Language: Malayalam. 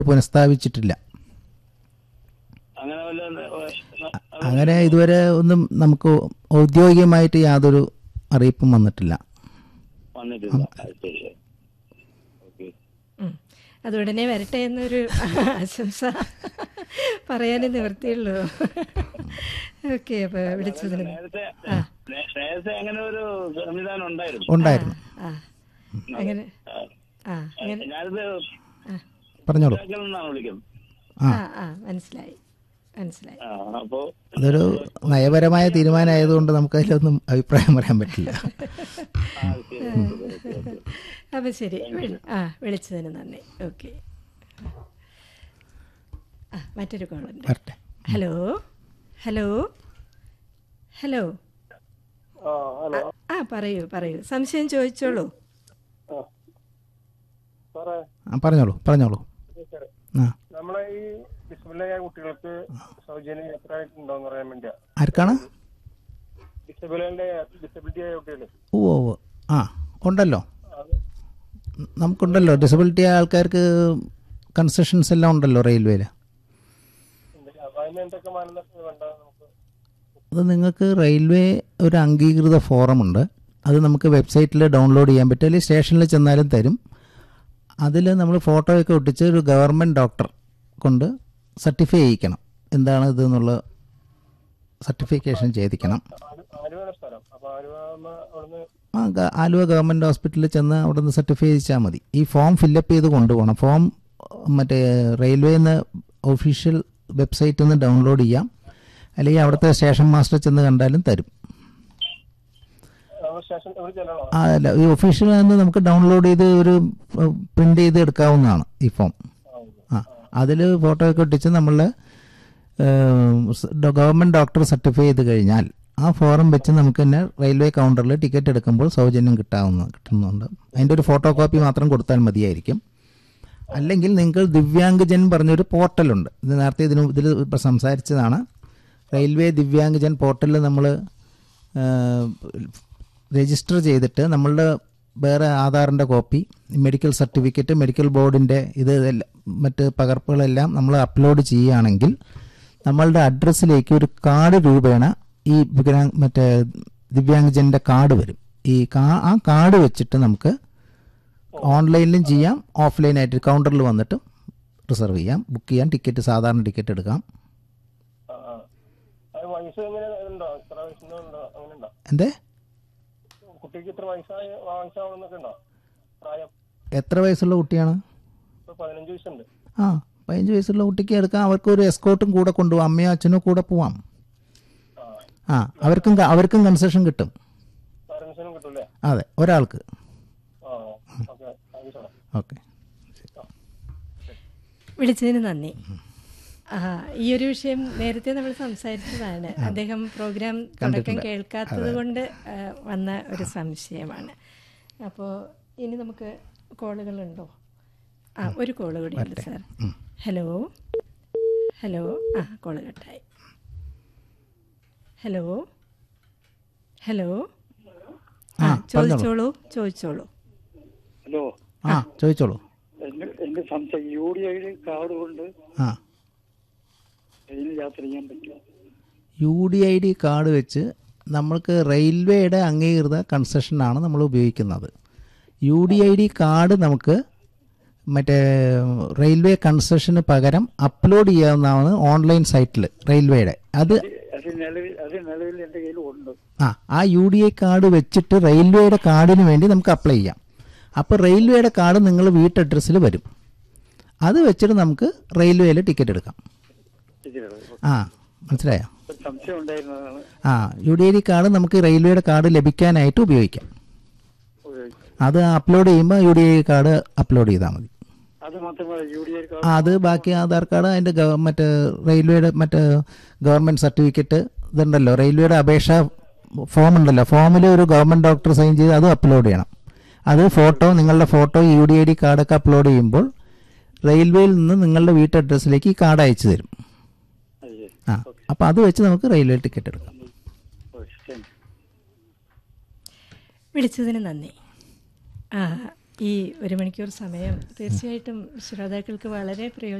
പുനഃസ്ഥാപിച്ചിട്ടില്ല അങ്ങനെ വല്ല അങ്ങനെ ഇതുവരെ ഒന്നും നമുക്ക് ഔദ്യോഗികമായിട്ട് യാതൊരു അറിയിപ്പും വന്നിട്ടില്ല വന്നിട്ടില്ല അത് ശരി ഓക്കെ ഉം. അത് ഉടനെ വരട്ടെ എന്നൊരു ആശംസ പറയാനേ നിവൃത്തിയുള്ളൂ ഓക്കെ അപ്പോൾ വിളിച്ചതിന് നേരത്തെ നേ- നേരത്തെ അങ്ങനെ ഒരു സംവിധാനം ഉണ്ടായിരുന്നു ഉണ്ടായിരുന്നു ആ അങ്ങനെ ആ അങ്ങനെ ഞാനിത് ആ പറഞ്ഞോളൂ ഇതാക്കൽ നിന്നാണ് വിളിക്കുന്നത് ആ ആ മനസ്സിലായി മനസ്സിലായി ആ അപ്പോ അതൊരു നയപരമായ തീരുമാനമായതുകൊണ്ട് നമുക്ക് അതിലൊന്നും അഭിപ്രായം പറയാൻ പറ്റില്ല ആ, ശരി, ശരി, ശരി, ശരി. അപ്പം ശരി വിളി- ആ വിളിച്ചതിന് നന്ദി ഓക്കെ ആ മറ്റൊരു കോളുണ്ട് വരട്ടെ ഹലോ ഹലോ ഹലോ ആ ഹലോ ആ പറയൂ പറയൂ സംശയം ചോദിച്ചോളൂ ആ സാറേ ആ പറഞ്ഞോളൂ പറഞ്ഞോളൂ സാറേ ആ നമ്മളെ ഈ ഡിസബിളായ കുട്ടികൾക്ക് സൗജന്യ യാത്ര ഉണ്ടോന്ന് പറയാൻ വേണ്ടിയാ ആർക്കാണ് ഡിസബിളിന്റെ ഡിസബിലിറ്റി ആയ കുട്ടികൾ ഓ ഓ ആ ഉണ്ടല്ലോ അത് നമുക്കുണ്ടല്ലോ ഡിസബിലിറ്റി ആയ ആൾക്കാർക്ക് കൺസെഷൻസ് എല്ലാം ഉണ്ടല്ലോ റെയിൽവേയിൽ ഉണ്ട്. അപ്പൊ അതിന് എന്തൊക്കെ മാനദണ്ഡം വേണ്ട നമുക്ക് അത് നിങ്ങൾക്ക് റെയിൽവേ ഒരു അംഗീകൃത ഫോറമുണ്ട് അത് നമുക്ക് വെബ്സൈറ്റിൽ ഡൗൺലോഡ് ചെയ്യാൻ പറ്റും അല്ലെങ്കിൽ സ്റ്റേഷനിൽ ചെന്നാലും തരും അതിൽ നമ്മൾ ഫോട്ടോയൊക്കെ ഒട്ടിച്ച് ഒരു ഗവൺമെൻറ് ഡോക്ടർ കൊണ്ട് സർട്ടിഫൈ ചെയ്യിക്കണം എന്താണ് ഇത് എന്നുള്ള സർട്ടിഫിക്കേഷൻ ചെയ്തിക്കണം ആലു- ആലുവയാണ് സ്ഥലം അപ്പൊ ആലുവ ആവുമ്പോ അവിടുന്ന് ആ ഗ- ആലുവ ഗവൺമെൻറ് ഹോസ്പിറ്റലിൽ ചെന്ന് അവിടെ നിന്ന് സർട്ടിഫൈ ചെയ്യിച്ചാൽ മതി ഈ ഫോം ഫില്ലപ്പ് ചെയ്ത് കൊണ്ടുപോകണം ഫോം മറ്റേ റെയിൽവേന്ന് ഒഫീഷ്യൽ വെബ്സൈറ്റിൽ നിന്ന് ഡൗൺലോഡ് ചെയ്യാം അല്ലെങ്കിൽ അവിടുത്തെ സ്റ്റേഷൻ മാസ്റ്റർ ചെന്ന് കണ്ടാലും തരും നമ്മൾ സ്റ്റേഷൻ ഇവിടെ ചെല്ലണോ ആ, അല്ല ഈ ഒഫീഷ്യൽ നിന്ന് നമുക്ക് ഡൗൺലോഡ് ചെയ്ത് ഒരു പ്രിന്റ് ചെയ്ത് എടുക്കാവുന്നതാണ് ഈ ഫോം ആ അതിൽ ഫോട്ടോ ഒക്കെ ഒട്ടിച്ച് നമ്മൾ ഗവൺമെൻറ് ഡോക്ടർ സർട്ടിഫൈ ചെയ്ത് കഴിഞ്ഞാൽ ആ ഫോറം വെച്ച് നമുക്ക് തന്നെ റെയിൽവേ കൗണ്ടറിൽ ടിക്കറ്റ് എടുക്കുമ്പോൾ സൗജന്യം കിട്ടാവുന്ന കിട്ടുന്നുണ്ട് അതിൻ്റെ ഒരു ഫോട്ടോ കോപ്പി മാത്രം കൊടുത്താൽ മതിയായിരിക്കും അല്ലെങ്കിൽ നിങ്ങൾക്ക് ദിവ്യാംഗജൻ പറഞ്ഞൊരു പോർട്ടലുണ്ട് ഇത് നേരത്തെ ഇതിന് ഇതിൽ ഇപ്പോൾ സംസാരിച്ചതാണ് റെയിൽവേ ദിവ്യാംഗജൻ പോർട്ടലിൽ നമ്മൾ രജിസ്റ്റർ ചെയ്തിട്ട് നമ്മളുടെ വേറെ ആധാറിൻ്റെ കോപ്പി മെഡിക്കൽ സർട്ടിഫിക്കറ്റ് മെഡിക്കൽ ബോർഡിൻ്റെ ഇത് എല്ലാം- മറ്റ് പകർപ്പുകളെല്ലാം നമ്മൾ അപ്ലോഡ് ചെയ്യുകയാണെങ്കിൽ നമ്മളുടെ അഡ്രസ്സിലേക്ക് ഒരു കാർഡ് രൂപേണ ഈ വികലാംഗ് മറ്റേ ദിവ്യാംഗജൻ്റെ കാർഡ് വരും ഈ കാ ആ കാർഡ് വെച്ചിട്ട് നമുക്ക് ഓൺലൈനിലും ചെയ്യാം ഓഫ്ലൈനായിട്ട് കൗണ്ടറിൽ വന്നിട്ട് റിസർവ് ചെയ്യാം ബുക്ക് ചെയ്യാം ടിക്കറ്റ് സാധാരണ ടിക്കറ്റ് എടുക്കാം ആ ആ അത് വയസ്സ് എങ്ങനെ ഉണ്ടോ ഇത്ര വയസ്സിന് ഉണ്ടോ അങ്ങനെ ഉണ്ടോ എന്തേ കുട്ടിക്ക് ഇത്ര വയസ്സായ വയസ്സാവണമെന്നൊക്കെ ഉണ്ടോ പ്രായം എത്ര വയസ്സുള്ള കുട്ടിയാണ് ഇപ്പൊ പതിനഞ്ച് വയസ്സുണ്ട് ആ പതിനഞ്ച് വയസ്സുള്ള കുട്ടിക്ക് എടുക്കാം അവർക്ക് ഒരു എസ്കോട്ടും കൂടെ കൊണ്ടുപോകാം അമ്മയോ അച്ഛനോ കൂടെ പോവാം ആ ആ അവർക്കും ക- അവർക്കും കൺസെഷൻ കിട്ടും പാരൻസിനും കിട്ടൂലേ അതെ ഒരാൾക്ക് ആ ഓക്കെ താങ്ക് യു സാറേ ഓക്കെ വിളിച്ചതിന് നന്ദി ആ ഈ ഒരു വിഷയം നേരത്തെ നമ്മൾ സംസാരിച്ചതാണ് അദ്ദേഹം പ്രോഗ്രാം തുടക്കം കേൾക്കാത്തത് കൊണ്ട് ആ, വന്ന ഒരു സംശയമാണ് അപ്പോൾ ഇനി നമുക്ക് കോളുകളുണ്ടോ ആ ഒരു കോള് കൂടി ഉണ്ട് സാർ ഹലോ ഹലോ ആ കോള് കട്ടായി ഹലോ ഹലോ ആ ചോദിച്ചോളൂ ചോദിച്ചോളൂ ഹലോ ആ ചോദിച്ചോളൂ എന്റെ എന്റെ സംശയം യു ഡി ഐയുടെ കാർഡ് കൊണ്ട് ആ ട്രെയിനിൽ യാത്ര ചെയ്യാൻ പറ്റുമോ U D I D card വെച്ച് നമ്മൾക്ക് റെയിൽവേയുടെ അംഗീകൃത കൺസെഷനാണ് നമ്മൾ ഉപയോഗിക്കുന്നത് U D I D card നമുക്ക് മറ്റേ റെയിൽവേ കൺസെഷന് പകരം അപ്ലോഡ് ചെയ്യാവുന്നതാണ് ഓൺലൈൻ സൈറ്റിൽ റെയിൽവേയുടെ അത് അത് നിലവിൽ അത് നിലവിൽ എന്റെ കയ്യിൽ ഉണ്ട് ആ ആ യു ഡി ഐ കാർഡ് വെച്ചിട്ട് റെയിൽവേയുടെ കാർഡിന് വേണ്ടി നമുക്ക് അപ്ലൈ ചെയ്യാം അപ്പോൾ റെയിൽവേയുടെ കാർഡ് നിങ്ങൾ വീട്ടഡ്രസ്സിൽ വരും അത് വെച്ചിട്ട് നമുക്ക് റെയിൽവേയിൽ ടിക്കറ്റ് എടുക്കാം ഇതിലുള്ളത്. ആ മനസ്സിലായോ ഒരു സംശയം ഉണ്ടായിരുന്നതാണ് ആ U D I D card നമുക്ക് റെയിൽവേയുടെ കാർഡ് ലഭിക്കാനായിട്ട് ഉപയോഗിക്കാം ഉപയോഗിച്ചത് അത് അപ്ലോഡ് ചെയ്യുമ്പോൾ U D I card upload ചെയ്താൽ മതി അത് മാത്രമല്ല യു ഡി ഐ ആ, കാർഡ് അത് ബാക്കി ആധാർ കാർഡ് അതിൻ്റെ ഗവ മറ്റ് റെയിൽവേയുടെ മറ്റ് ഗവൺമെൻറ് സർട്ടിഫിക്കറ്റ് ഇതുണ്ടല്ലോ റെയിൽവേയുടെ അപേക്ഷ ഫോം ഉണ്ടല്ലോ ഫോമിൽ ഒരു ഗവൺമെൻറ് ഡോക്ടർ സൈൻ ചെയ്ത് അത് അപ്ലോഡ് ചെയ്യണം അത് ഫോട്ടോ നിങ്ങളുടെ photo U D I D കാർഡൊക്കെ അപ്ലോഡ് ചെയ്യുമ്പോൾ റെയിൽവേയിൽ നിന്ന് നിങ്ങളുടെ വീട്ട് അഡ്രസ്സിലേക്ക് ഈ കാർഡ് അയച്ചു തരും അയ്യേ ആ അപ്പോൾ അത് വെച്ച് നമുക്ക് റെയിൽവേ ടിക്കറ്റ് എടുക്കാം ഓ, ശരി. വിളിച്ചതിന് നന്ദി ആ ഈ ഒരു മണിക്കൂർ സമയം തീർച്ചയായിട്ടും ശ്രോതാക്കൾക്ക് വളരെ പ്രയോജനം